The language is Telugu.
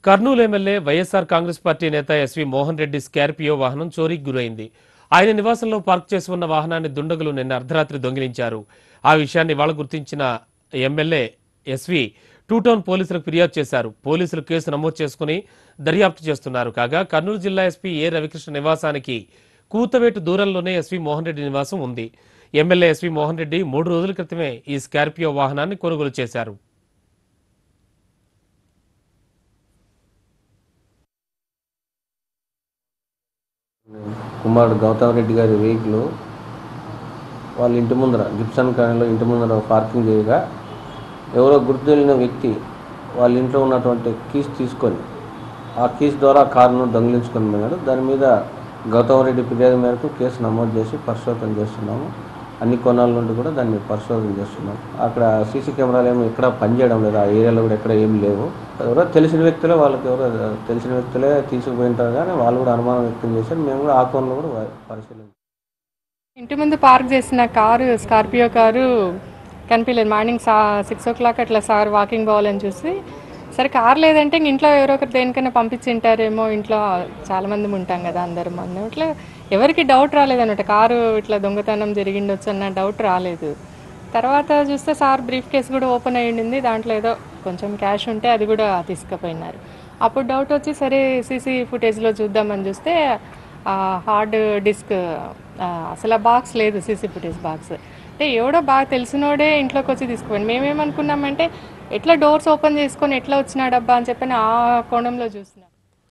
కర్నూలు ఎమ్మెల్యే వైఎస్ఆర్ కాంగ్రెస్ పార్టీ నేత ఎస్వి మోహన్ రెడ్డి స్కార్పియో వాహనం చోరీకి గురైంది ఆయన నివాసంలో పార్క్ చేసి ఉన్న వాహనాన్ని దుండగులు నిన్న అర్ధరాత్రి దొంగిలించారు ఆ విషయాన్ని ఇవాళ గుర్తించిన ఎమ్మెల్యే ఎస్వి టూ టౌన్ పోలీసులకు ఫిర్యాదు చేశారు పోలీసులు కేసు నమోదు చేసుకుని దర్యాప్తు చేస్తున్నారు కాగా కర్నూలు జిల్లా ఎస్పీ ఏ రవికృష్ణ నివాసానికి కూతవేటు దూరంలోనే ఎస్వి మోహన్ రెడ్డి నివాసం ఉంది ఎమ్మెల్యే ఎస్వి మోహన్ రెడ్డి మూడు రోజుల క్రితమే ఈ స్కార్పియో వాహనాన్ని కొనుగోలు చేశారు కుమారుడు గౌతమ్ రెడ్డి గారి వెహికల్ వాళ్ళ ఇంటి ముందర గిప్సన్ కాలనీలో ఇంటి ముందర పార్కింగ్ చేయగా ఎవరో గుర్తు తెలియని వ్యక్తి వాళ్ళ ఇంట్లో ఉన్నటువంటి కీస్ తీసుకొని ఆ కీస్ ద్వారా కారును దొంగిలించుకొని పోయినాడు దాని మీద గౌతమ్ రెడ్డి ఫిర్యాదు మేరకు కేసు నమోదు చేసి పరిశోధన చేస్తున్నాము అన్ని కోణాల నుండి కూడా దాన్ని పరిశోధన చేస్తున్నాం అక్కడ సీసీ కెమెరాలు ఏమి ఎక్కడ పనిచేయడం లేదు ఆ ఏరియాలో కూడా ఎక్కడ ఏమి లేవు ఎవరో తెలిసిన వ్యక్తులే వాళ్ళకి ఎవరో తెలిసిన వ్యక్తులే తీసుకుపోయింటారు కానీ వాళ్ళు కూడా అనుమానం వ్యక్తం చేశారు మేము కూడా ఆ కోణంలో కూడా పరిశీలించాం ఇంటి ముందు పార్క్ చేసిన కారు స్కార్పియో కారు కనిపించలేదు మార్నింగ్ సా సిక్స్ ఓ క్లాక్ అట్లా సార్ వాకింగ్ పోవాలని చూసి సరే కార్ లేదంటే ఇంక ఇంట్లో ఎవరో ఒకరు దేనికైనా పంపించింటారేమో ఇంట్లో చాలా మంది ఉంటాం కదా అందరం అన్న ఇట్లా ఎవరికి డౌట్ రాలేదన్నమాట కారు ఇట్లా దొంగతనం జరిగిండొచ్చు అన్న డౌట్ రాలేదు తర్వాత చూస్తే సార్ బ్రీఫ్ కేస్ కూడా ఓపెన్ అయ్యి ఉండింది దాంట్లో ఏదో కొంచెం క్యాష్ ఉంటే అది కూడా తీసుకుపోయినారు అప్పుడు డౌట్ వచ్చి సరే సీసీ ఫుటేజ్లో చూద్దామని చూస్తే ఆ హార్డ్ డిస్క్ ఆ, అసలు ఆ బాక్స్ లేదు సీసీ ఫుటేజ్ బాక్స్ అంటే ఎవడో బాగా తెలిసినోడే ఇంట్లోకి వచ్చి తీసుకుపోయింది మేమేమనుకున్నామంటే ఎట్లా డోర్స్ ఓపెన్ చేసుకొని ఎట్లా వచ్చినాడబ్బా అని చెప్పని ఆ కోణంలో చూస్తున్నాం